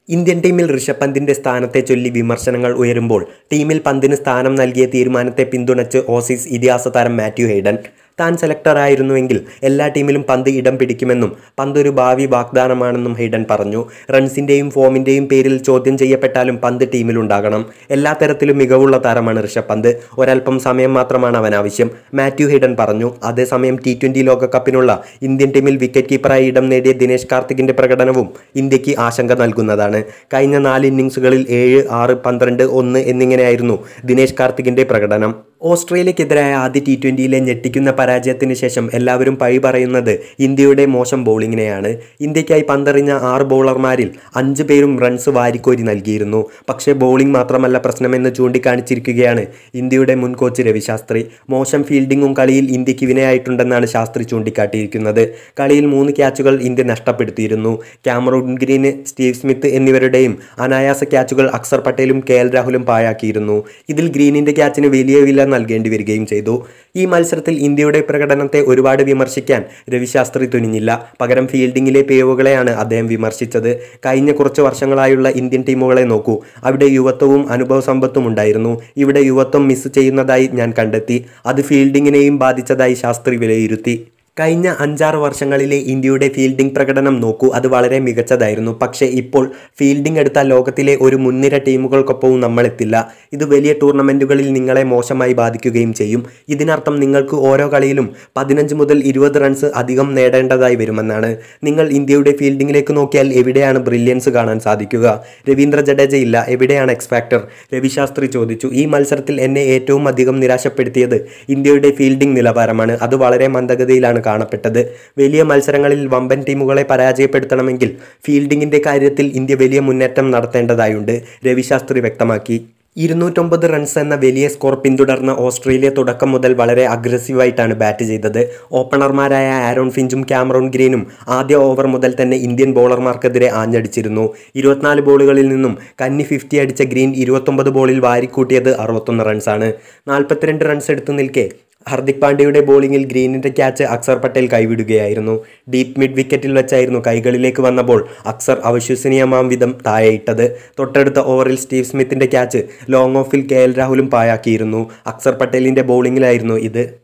Indian ടീമിൽ ഋഷഭ് പന്തിന്റെ സ്ഥാനത്തെ ചൊല്ലി വിമർശനങ്ങൾ ഉയരുമ്പോൾ ടീമിൽ പന്തിന് സ്ഥാനം നൽകിയ തീരുമാനത്തെ പിന്തുണച്ച് ഓസീസ് ഇതിഹാസ താരം മാത്യു ഹെയ്ഡൻ താൻ സെലക്ടറായിരുന്നുവെങ്കിൽ എല്ലാ ടീമിലും പന്ത് ഇടം പിടിക്കുമെന്നും പന്ത് ഒരു ഭാവി വാഗ്ദാനമാണെന്നും ഹെയ്ഡൻ പറഞ്ഞു റൺസിന്റെയും ഫോമിന്റെയും പേരിൽ ചോദ്യം ചെയ്യപ്പെട്ടാലും പന്ത് ടീമിലുണ്ടാകണം എല്ലാ തരത്തിലും മികവുള്ള താരമാണ് ഋഷഭ് പന്ത് ഒരൽപ്പം സമയം മാത്രമാണ് അവൻ ആവശ്യം മാത്യു ഹെയ്ഡൻ പറഞ്ഞു അതേസമയം ടി ട്വന്റി ലോകകപ്പിനുള്ള ഇന്ത്യൻ ടീമിൽ വിക്കറ്റ് കീപ്പറായി ഇടം നേടിയ ദിനേശ് കാർത്തികിന്റെ പ്രകടനവും ഇന്ത്യക്ക് ആശങ്ക നൽകുന്നതാണ് കഴിഞ്ഞ നാല് ഇന്നിംഗ്സുകളിൽ ഏഴ് ആറ് പന്ത്രണ്ട് ഒന്ന് എന്നിങ്ങനെയായിരുന്നു ദിനേശ് കാർത്തികിന്റെ പ്രകടനം ഓസ്ട്രേലിയക്കെതിരായ ആദ്യ ടി ട്വൻ്റിയിലെ ഞെട്ടിക്കുന്ന പരാജയത്തിന് ശേഷം എല്ലാവരും പഴി പറയുന്നത് ഇന്ത്യയുടെ മോശം ബൗളിങ്ങിനെയാണ് ഇന്ത്യക്കായി പന്തെറിഞ്ഞ ആറ് ബൗളർമാരിൽ അഞ്ച് പേരും റൺസ് വാരിക്കോരി നൽകിയിരുന്നു പക്ഷേ ബൗളിംഗ് മാത്രമല്ല പ്രശ്നമെന്ന് ചൂണ്ടിക്കാണിച്ചിരിക്കുകയാണ് ഇന്ത്യയുടെ മുൻ കോച്ച് രവിശാസ്ത്രി മോശം ഫീൽഡിങ്ങും കളിയിൽ ഇന്ത്യക്ക് വിനയായിട്ടുണ്ടെന്നാണ് ശാസ്ത്രി ചൂണ്ടിക്കാട്ടിയിരിക്കുന്നത് കളിയിൽ മൂന്ന് ക്യാച്ചുകൾ ഇന്ത്യ നഷ്ടപ്പെടുത്തിയിരുന്നു ക്യാമറൂൺ ഗ്രീന് സ്റ്റീവ് സ്മിത്ത് എന്നിവരുടെയും അനായാസ ക്യാച്ചുകൾ അക്സർ പട്ടേലും കെ എൽ രാഹുലും പാഴാക്കിയിരുന്നു ഇതിൽ ഗ്രീനിന്റെ ക്യാച്ചിന് വലിയ വില നൽകേണ്ടി വരികയും ചെയ്തു ഈ മത്സരത്തിൽ ഇന്ത്യയുടെ പ്രകടനത്തെ ഒരുപാട് വിമർശിക്കാൻ രവിശാസ്ത്രി തുനിഞ്ഞില്ല പകരം ഫീൽഡിങ്ങിലെ പിഴവുകളെയാണ് അദ്ദേഹം വിമർശിച്ചത് കഴിഞ്ഞ കുറച്ച് വർഷങ്ങളായുള്ള ഇന്ത്യൻ ടീമുകളെ നോക്കൂ അവിടെ യുവത്വവും അനുഭവ സമ്പത്തും ഉണ്ടായിരുന്നു ഇവിടെ യുവത്വം മിസ് ചെയ്യുന്നതായി ഞാൻ കണ്ടെത്തി അത് ഫീൽഡിങ്ങിനെയും ബാധിച്ചതായി ശാസ്ത്രി വിലയിരുത്തി കഴിഞ്ഞ അഞ്ചാറ് വർഷങ്ങളിലെ ഇന്ത്യയുടെ ഫീൽഡിംഗ് പ്രകടനം നോക്കൂ അത് വളരെ മികച്ചതായിരുന്നു പക്ഷേ ഇപ്പോൾ ഫീൽഡിംഗ് എടുത്ത ലോകത്തിലെ ഒരു മുൻനിര ടീമുകൾക്കൊപ്പവും നമ്മളെത്തില്ല ഇത് വലിയ ടൂർണമെൻറ്റുകളിൽ നിങ്ങളെ മോശമായി ബാധിക്കുകയും ചെയ്യും ഇതിനർത്ഥം നിങ്ങൾക്ക് ഓരോ കളിയിലും പതിനഞ്ച് മുതൽ ഇരുപത് റൺസ് അധികം നേടേണ്ടതായി വരുമെന്നാണ് നിങ്ങൾ ഇന്ത്യയുടെ ഫീൽഡിങ്ങിലേക്ക് നോക്കിയാൽ എവിടെയാണ് ബ്രില്യൻസ് കാണാൻ സാധിക്കുക രവീന്ദ്ര ജഡേജ ഇല്ല എവിടെയാണ് എക്സ് ഫാക്ടർ രവിശാസ്ത്രി ചോദിച്ചു ഈ മത്സരത്തിൽ എന്നെ ഏറ്റവും അധികം നിരാശപ്പെടുത്തിയത് ഇന്ത്യയുടെ ഫീൽഡിംഗ് നിലവാരമാണ് അത് വളരെ മന്ദഗതിയിലാണ് കാണപ്പെട്ടത് വലിയ മത്സരങ്ങളിൽ വമ്പൻ ടീമുകളെ പരാജയപ്പെടുത്തണമെങ്കിൽ ഫീൽഡിങ്ങിന്റെ കാര്യത്തിൽ ഇന്ത്യ വലിയ മുന്നേറ്റം നടത്തേണ്ടതായുണ്ട് രവിശാസ്ത്രി വ്യക്തമാക്കി ഇരുന്നൂറ്റൊമ്പത് റൺസ് എന്ന വലിയ സ്കോർ പിന്തുടർന്ന ഓസ്ട്രേലിയ തുടക്കം മുതൽ വളരെ അഗ്രസീവായിട്ടാണ് ബാറ്റ് ചെയ്തത് ഓപ്പണർമാരായ ആരോൺ ഫിഞ്ചും ക്യാമറോൺ ഗ്രീനും ആദ്യ ഓവർ മുതൽ തന്നെ ഇന്ത്യൻ ബോളർമാർക്കെതിരെ ആഞ്ഞടിച്ചിരുന്നു ഇരുപത്തിനാല് ബോളുകളിൽ നിന്നും കന്നി ഫിഫ്റ്റി അടിച്ച ഗ്രീൻ ഇരുപത്തൊമ്പത് ബോളിൽ വാരിക്കൂട്ടിയത് അറുപത്തൊന്ന് റൺസാണ് നാൽപ്പത്തിരണ്ട് റൺസ് എടുത്തു നിൽക്കെ ഹർദിക് പാണ്ഡ്യയുടെ ബോളിംഗിൽ ഗ്രീനിന്റെ ക്യാച്ച് അക്സർ പട്ടേൽ കൈവിടുകയായിരുന്നു ഡീപ്പ് മിഡ് വിക്കറ്റിൽ വെച്ചായിരുന്നു കൈകളിലേക്ക് വന്ന ബോൾ അക്സർ അവിശ്വസനീയമാം വിധം താഴെയിട്ടത് തൊട്ടടുത്ത ഓവറിൽ സ്റ്റീവ് സ്മിത്തിന്റെ ക്യാച്ച് ലോങ് ഓഫിൽ കെ എൽ രാഹുലും പായാക്കിയിരുന്നു അക്സർ പട്ടേലിന്റെ ബോളിംഗിലായിരുന്നു ഇത്